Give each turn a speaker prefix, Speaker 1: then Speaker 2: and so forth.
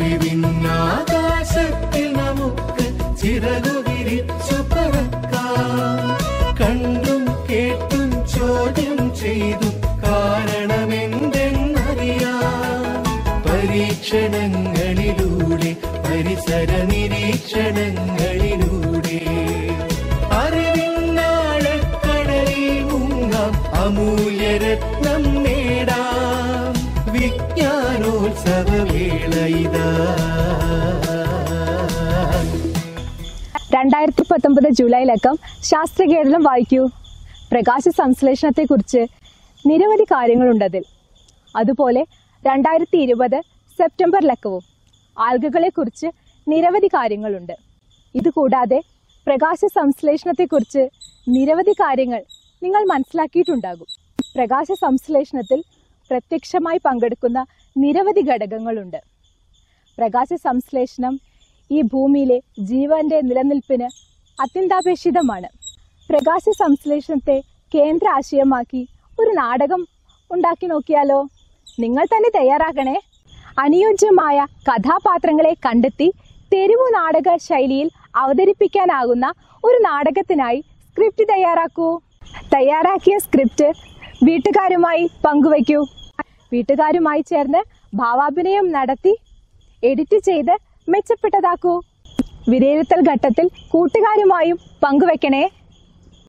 Speaker 1: അറിവിന്നാകാശത്തിൽ നമുക്ക് ചിറകു വിരിച്ചു പറക്കാം കണ്ടും കേട്ടും ചോദ്യം ചെയ്തു കാരണമെന്തെന്നറിയാം പരീക്ഷണങ്ങളിലൂടെ പരിസര നിരീക്ഷണങ്ങളിലൂടെ അറിവിന്നാഴക്കടലിൽ മുങ്ങാം അമൂല്യരത്നം നേടാം വിജ്ഞാനോത്സവവേള ഇതാ
Speaker 2: രണ്ടായിരത്തി പത്തൊമ്പത് ജൂലൈ ലക്കം ശാസ്ത്രകേരളം വായിക്കൂ പ്രകാശ സംശ്ലേഷണത്തെക്കുറിച്ച് നിരവധി കാര്യങ്ങളുണ്ടതിൽ അതുപോലെ രണ്ടായിരത്തി ഇരുപത് സെപ്റ്റംബർ ലക്കവും ആൽഗകളെക്കുറിച്ച് നിരവധി കാര്യങ്ങളുണ്ട് ഇതുകൂടാതെ പ്രകാശ സംശ്ലേഷണത്തെക്കുറിച്ച് നിരവധി കാര്യങ്ങൾ നിങ്ങൾ മനസ്സിലാക്കിയിട്ടുണ്ടാകും പ്രകാശ സംശ്ലേഷണത്തിൽ പ്രത്യക്ഷമായി പങ്കെടുക്കുന്ന നിരവധി ഘടകങ്ങളുണ്ട് പ്രകാശ സംശ്ലേഷണം ഈ ഭൂമിയിലെ ജീവന്റെ നിലനിൽപ്പിന് അത്യന്താപേക്ഷിതമാണ് പ്രകാശ സംശ്ലേഷണത്തെ കേന്ദ്ര ആശയമാക്കി ഒരു നാടകം ഉണ്ടാക്കി നോക്കിയാലോ നിങ്ങൾ തന്നെ തയ്യാറാക്കണേ അനുയോജ്യമായ കഥാപാത്രങ്ങളെ കണ്ടെത്തി തെരുവു നാടക ശൈലിയിൽ അവതരിപ്പിക്കാനാകുന്ന ഒരു നാടകത്തിനായി സ്ക്രിപ്റ്റ് തയ്യാറാക്കൂ തയ്യാറാക്കിയ സ്ക്രിപ്റ്റ് വീട്ടുകാരുമായി പങ്കുവയ്ക്കൂ വീട്ടുകാരുമായി ചേർന്ന് ഭാവാഭിനയം നടത്തി എഡിറ്റ് ചെയ്ത് മെച്ചപ്പെട്ടതാക്കൂ വിലയിരുത്തൽ ഘട്ടത്തിൽ കൂട്ടുകാരുമായും പങ്കുവെക്കണേ